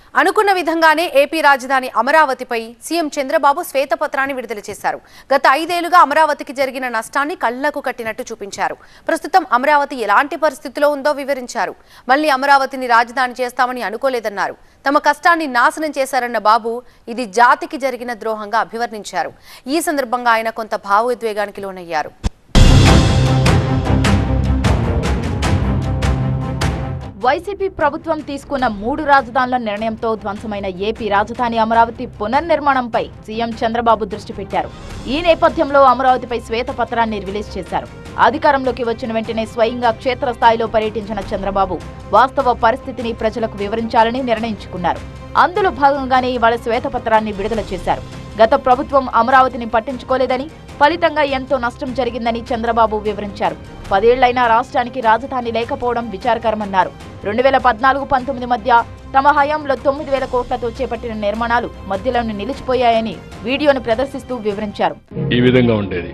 అనుకున్న విధంగానే ఏపీ రాజధాని అమరావతిపై సీఎం చంద్రబాబు శ్వేతపత్రాన్ని విడుదల చేశారు గత ఐదేళ్లుగా అమరావతికి జరిగిన నష్టాన్ని కళ్లకు కట్టినట్టు చూపించారు ప్రస్తుతం అమరావతి ఎలాంటి పరిస్థితిలో ఉందో వివరించారు మళ్లీ అమరావతిని రాజధాని చేస్తామని అనుకోలేదన్నారు తమ కష్టాన్ని నాశనం చేశారన్న బాబు ఇది జాతికి జరిగిన ద్రోహంగా అభివర్ణించారు ఈ సందర్భంగా ఆయన కొంత భావోద్వేగానికి లోనయ్యారు వైసీపీ ప్రభుత్వం తీసుకున్న మూడు రాజధానుల నిర్ణయంతో ధ్వంసమైన ఏపీ రాజధాని అమరావతి పునర్నిర్మాణంపై సీఎం చంద్రబాబు దృష్టి పెట్టారు ఈ నేపథ్యంలో అమరావతిపై శ్వేతపత్రాన్ని రిలీజ్ చేశారు అధికారంలోకి వచ్చిన వెంటనే స్వయంగా క్షేత్రస్థాయిలో పర్యటించిన చంద్రబాబు వాస్తవ పరిస్థితిని ప్రజలకు వివరించాలని నిర్ణయించుకున్నారు అందులో భాగంగానే ఇవాళ శ్వేతపత్రాన్ని విడుదల చేశారు గత ప్రభుత్వం అమరావతిని పట్టించుకోలేదని ఫలితంగా ఎంతో నష్టం జరిగిందని చంద్రబాబు వివరించారు పదేళ్లైనా రాష్ట్రానికి రాజధాని లేకపోవడం విచారకరమన్నారు రెండు వేల పద్నాలుగు పంతొమ్మిది మధ్య తమ హయాంలో తొమ్మిది వేల కోట్లతో చేపట్టిన నిర్మాణాలు మధ్యలోనే నిలిచిపోయాయని వీడియోను ప్రదర్శిస్తూ వివరించారు ఈ విధంగా ఉండేది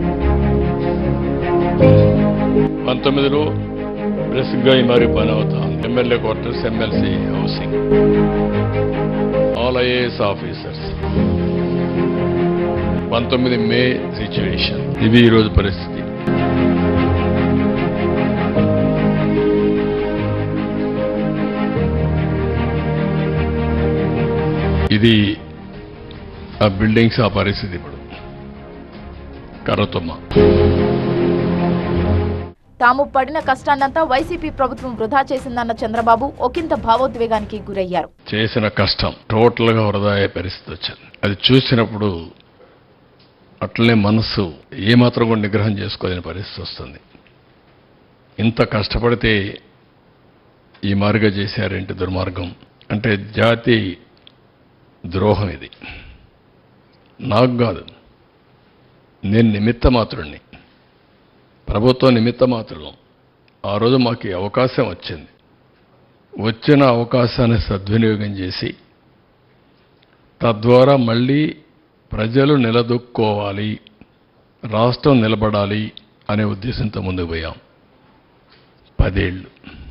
పంతొమ్మిదిలో బేసిక్గా ఈ మరి పని అవుతాం MLA quarters MLC housing all IAS officers పంతొమ్మిది మే సిచ్యువేషన్ ఇది ఈరోజు పరిస్థితి ఇది ఆ బిల్డింగ్స్ ఆ పరిస్థితి ఇప్పుడు కర్రతొమ్మ తాము పడిన కష్టాన్నంతా వైసీపీ ప్రభుత్వం వృధా చేసిందన్న చంద్రబాబు ఒకంత భావోద్వేగానికి గురయ్యారు చేసిన కష్టం టోటల్ గా వృధా అయ్యే పరిస్థితి వచ్చింది అది చూసినప్పుడు అట్లనే మనస్సు ఏమాత్రం కూడా నిగ్రహం చేసుకోలేని పరిస్థితి వస్తుంది ఇంత కష్టపడితే ఈ మార్గం చేశారేంటి దుర్మార్గం అంటే జాతి ద్రోహం ఇది నాకు కాదు నేను నిమిత్త మాత్రుణ్ణి ప్రభుత్వం నిమిత్త మాత్రం ఆ రోజు మాకు ఈ అవకాశం వచ్చింది వచ్చిన అవకాశాన్ని సద్వినియోగం చేసి తద్వారా మళ్ళీ ప్రజలు నిలదొక్కోవాలి రాష్ట్రం నిలబడాలి అనే ఉద్దేశంతో ముందుకు పోయాం పదేళ్ళు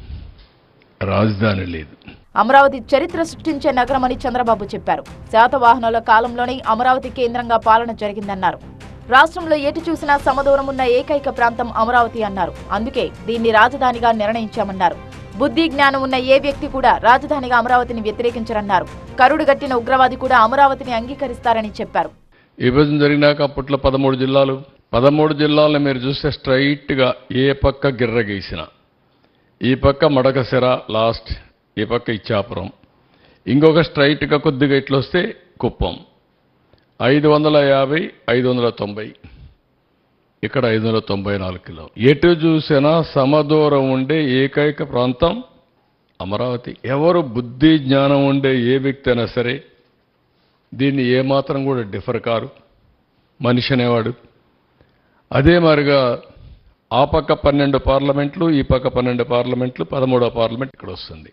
రాజధాని లేదు అమరావతి చరిత్ర సృష్టించే నగరమని చంద్రబాబు చెప్పారు శాతవాహనుల కాలంలోనే అమరావతి కేంద్రంగా పాలన జరిగిందన్నారు రాష్ట్రంలో ఎటు చూసినా సమదూరం ఉన్న ఏకైక ప్రాంతం అమరావతి అన్నారు అందుకే దీన్ని రాజధానిగా నిర్ణయించామన్నారు బుద్ధి జ్ఞానం ఉన్న ఏ వ్యక్తి కూడా రాజధానిగా అమరావతిని వ్యతిరేకించరన్నారు కరుడు గట్టిన ఉగ్రవాది కూడా అమరావతిని అంగీకరిస్తారని చెప్పారు విభజన జరిగినాక అప్పట్లో పదమూడు జిల్లాలు పదమూడు జిల్లాలను మీరు చూస్తే స్ట్రైట్గా ఏ పక్క గిర్ర గీసిన ఈ పక్క మడకసిర లాస్ట్ ఈ పక్క ఇచ్చాపురం ఇంకొక స్ట్రైట్గా కొద్దిగా ఇట్లా వస్తే కుప్పం ఐదు వందల యాభై ఐదు వందల తొంభై ఇక్కడ ఐదు వందల తొంభై నాలుగు కిలో ఎటు చూసినా సమదూరం ఉండే ఏకైక ప్రాంతం అమరావతి ఎవరు బుద్ధి జ్ఞానం ఉండే ఏ వ్యక్తి అయినా సరే దీన్ని ఏమాత్రం కూడా డిఫర్ కారు మనిషి అనేవాడు అదే మాదిరిగా ఆ పక్క పన్నెండు పార్లమెంట్లు ఈ పక్క పన్నెండు పార్లమెంట్లు పదమూడో పార్లమెంట్ ఇక్కడ వస్తుంది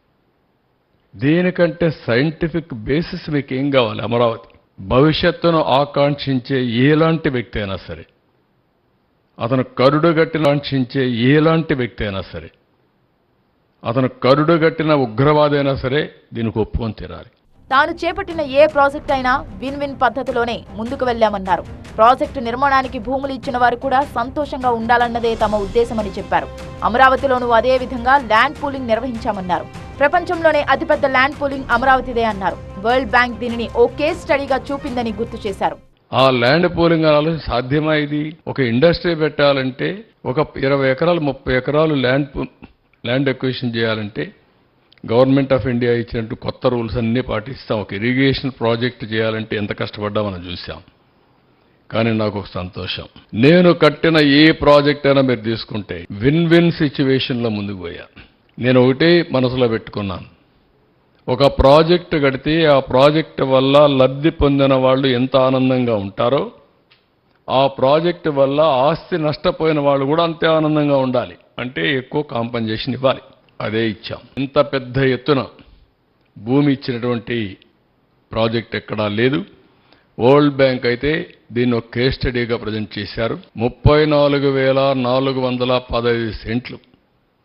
దీనికంటే సైంటిఫిక్ బేసిస్ మీకు ఏం కావాలి అమరావతి భవిష్యత్తును ఆకాంక్షించే ఎలాంటి వ్యక్తి అయినా సరే అతను కరుడుగట్టిన ఆకాంక్షించే ఎలాంటి వ్యక్తి అయినా సరే అతను కరుడుగట్టిన ఉగ్రవాది అయినా సరే దీనికి ఒప్పుకొని తీరాలి తాను చేపట్టిన ఏ ప్రాజెక్ట్ అయినా విన్ విన్ పద్ధతిలోనే ముందుకు వెళ్లామన్నారు ప్రాజెక్టు నిర్మాణానికి భూములు ఇచ్చిన వారు కూడా సంతోషంగా ఉండాలన్నదే తమ ఉద్దేశమని చెప్పారు అమరావతిలోనూ అదే విధంగా ల్యాండ్ పూలింగ్ నిర్వహించామన్నారు ప్రపంచంలోనే అతిపెద్ద ల్యాండ్ పూలింగ్ అమరావతిదే అన్నారు వరల్డ్ బ్యాంక్ దీనిని ఓ కేస్ స్టడీగా చూపిందని గుర్తు చేశారు ఆ ల్యాండ్ పూలింగ్ ఆలోచన సాధ్యమా ఇది ఒక ఇండస్ట్రీ పెట్టాలంటే ఒక ఇరవై ఎకరాలు ముప్పై ఎకరాలు ల్యాండ్ పు- ల్యాండ్ ఎక్విజిషన్ చేయాలంటే గవర్నమెంట్ ఆఫ్ ఇండియా ఇచ్చినట్టు కొత్త రూల్స్ అన్నీ పాటిస్తాం ఒక ఇరిగేషన్ ప్రాజెక్ట్ చేయాలంటే ఎంత కష్టపడ్డా మనం చూసాం కానీ నాకు ఒక సంతోషం నేను కట్టిన ఏ ప్రాజెక్ట్ అయినా మీరు తీసుకుంటే విన్ విన్ సిచ్యువేషన్లో ముందుకు పోయా నేను ఒకటే మనసులో పెట్టుకున్నాను ఒక ప్రాజెక్ట్ కడితే ఆ ప్రాజెక్ట్ వల్ల లబ్ధి పొందిన వాళ్ళు ఎంత ఆనందంగా ఉంటారో ఆ ప్రాజెక్ట్ వల్ల ఆస్తి నష్టపోయిన వాళ్ళు కూడా అంతే ఆనందంగా ఉండాలి అంటే ఎక్కువ కాంపన్సేషన్ ఇవ్వాలి అదే ఇచ్చాం ఇంత పెద్ద ఎత్తున భూమి ఇచ్చినటువంటి ప్రాజెక్ట్ ఎక్కడా లేదు వరల్డ్ బ్యాంక్ అయితే దీన్ని ఒక కేస్ స్టడీగా ప్రజెంట్ చేశారు ముప్పై నాలుగు వేల నాలుగు వందల పదహైదు సెంట్లు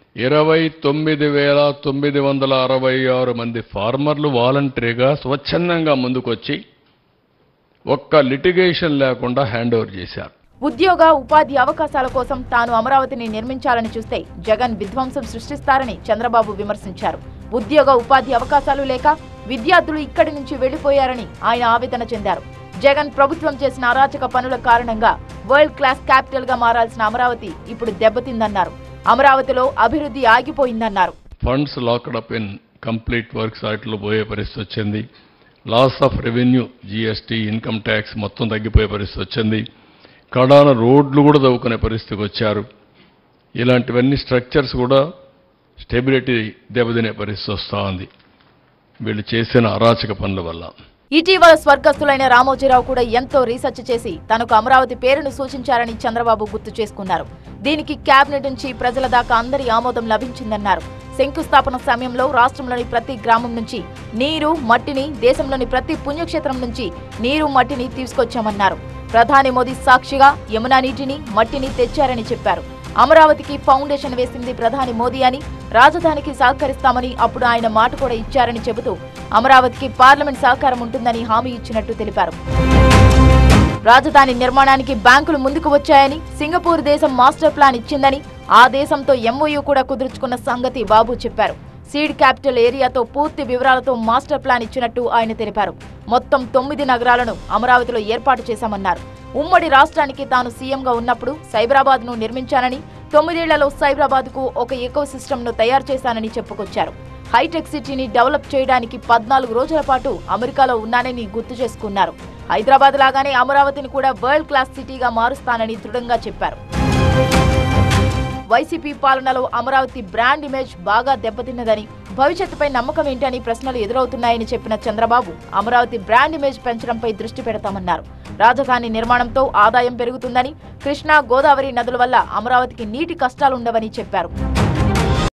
ఇరవై తొమ్మిది వేల తొమ్మిది వందల అరవై ఆరు మంది ఫార్మర్లు వాలంటరీగా స్వచ్ఛందంగా ముందుకొచ్చి ఒక్క లిటిగేషన్ లేకుండా హ్యాండ్ ఓవర్ చేశారు ఉద్యోగ ఉపాధి అవకాశాల కోసం తాను అమరావతిని నిర్మించాలని చూస్తే జగన్ విధ్వంసం సృష్టిస్తారని చంద్రబాబు విమర్శించారు ఉద్యోగ ఉపాధి అవకాశాలు లేక విద్యార్థులు ఇక్కడి నుంచి వెళ్లిపోయారని ఆయన ఆవేదన చెందారు జగన్ ప్రభుత్వం చేసిన అరాచక పనుల కారణంగా వరల్డ్ క్లాస్ క్యాపిటల్ గా మారాల్సిన అమరావతి ఇప్పుడు దెబ్బతిందన్నారు అమరావతిలో అభివృద్ధి ఆగిపోయిందన్నారు funds locked up in complete works వాటిలో పోయే పరిస్థితి వచ్చింది loss of revenue GST income tax మొత్తం తగ్గిపోయే పరిస్థితి వచ్చింది కడాన రోడ్లు కూడా తవ్వుకునే పరిస్థితికి వచ్చారు ఇలాంటివన్నీ స్ట్రక్చర్స్ కూడా స్టెబిలిటీ దెబ్బతినే పరిస్థితి వస్తూ ఉంది వీళ్ళు చేసిన అరాచక పనుల వల్ల ఇటీవల స్వర్గస్థులైన రామోజీరావు కూడా ఎంతో రీసెర్చ్ చేసి తనకు అమరావతి పేరును సూచించారని చంద్రబాబు గుర్తు చేసుకున్నారు దీనికి కేబినెట్ నుంచి ప్రజల దాకా అందరి ఆమోదం లభించిందన్నారు శంకుస్థాపన సమయంలో రాష్ట్రంలోని ప్రతి గ్రామం నుంచి నీరు మట్టిని దేశంలోని ప్రతి పుణ్యక్షేత్రం నుంచి నీరు మట్టిని తీసుకొచ్చామన్నారు ప్రధాని మోదీ సాక్షిగా యమునా నీటిని మట్టిని తెచ్చారని చెప్పారు అమరావతికి ఫౌండేషన్ వేసింది ప్రధాని మోదీ అని రాజధానికి సహకరిస్తామని అప్పుడు ఆయన మాట కూడా ఇచ్చారని చెబుతూ అమరావతికి పార్లమెంట్ సహకారం ఉంటుందని హామీ ఇచ్చినట్టు తెలిపారు రాజధాని నిర్మాణానికి బ్యాంకులు ముందుకు వచ్చాయని సింగపూర్ దేశం మాస్టర్ ప్లాన్ ఇచ్చిందని ఆ దేశంతో ఎంఓయూ కూడా కుదుర్చుకున్న సంగతి బాబు చెప్పారు సీడ్ క్యాపిటల్ ఏరియాతో పూర్తి వివరాలతో మాస్టర్ ప్లాన్ ఇచ్చినట్టు ఆయన తెలిపారు మొత్తం తొమ్మిది నగరాలను అమరావతిలో ఏర్పాటు చేశామన్నారు ఉమ్మడి రాష్ట్రానికి తాను సీఎంగా ఉన్నప్పుడు సైబరాబాద్ ను నిర్మించానని తొమ్మిదేళ్లలో సైబరాబాద్ కు ఒక ఎకో సిస్టమ్ ను తయారు చేశానని చెప్పుకొచ్చారు హైటెక్ సిటీని డెవలప్ చేయడానికి పద్నాలుగు రోజుల పాటు అమెరికాలో ఉన్నానని గుర్తు చేసుకున్నారు హైదరాబాద్ లాగానే అమరావతిని కూడా వరల్డ్ క్లాస్ సిటీగా మారుస్తానని దృఢంగా చెప్పారు వైసీపీ పాలనలో అమరావతి బ్రాండ్ ఇమేజ్ బాగా దెబ్బతిన్నదని భవిష్యత్తుపై నమ్మకం ఏంటని ప్రశ్నలు ఎదురవుతున్నాయని చెప్పిన చంద్రబాబు అమరావతి బ్రాండ్ ఇమేజ్ పెంచడంపై దృష్టి పెడతామన్నారు రాజధాని నిర్మాణంతో ఆదాయం పెరుగుతుందని కృష్ణా గోదావరి నదుల వల్ల అమరావతికి నీటి కష్టాలుండవని చెప్పారు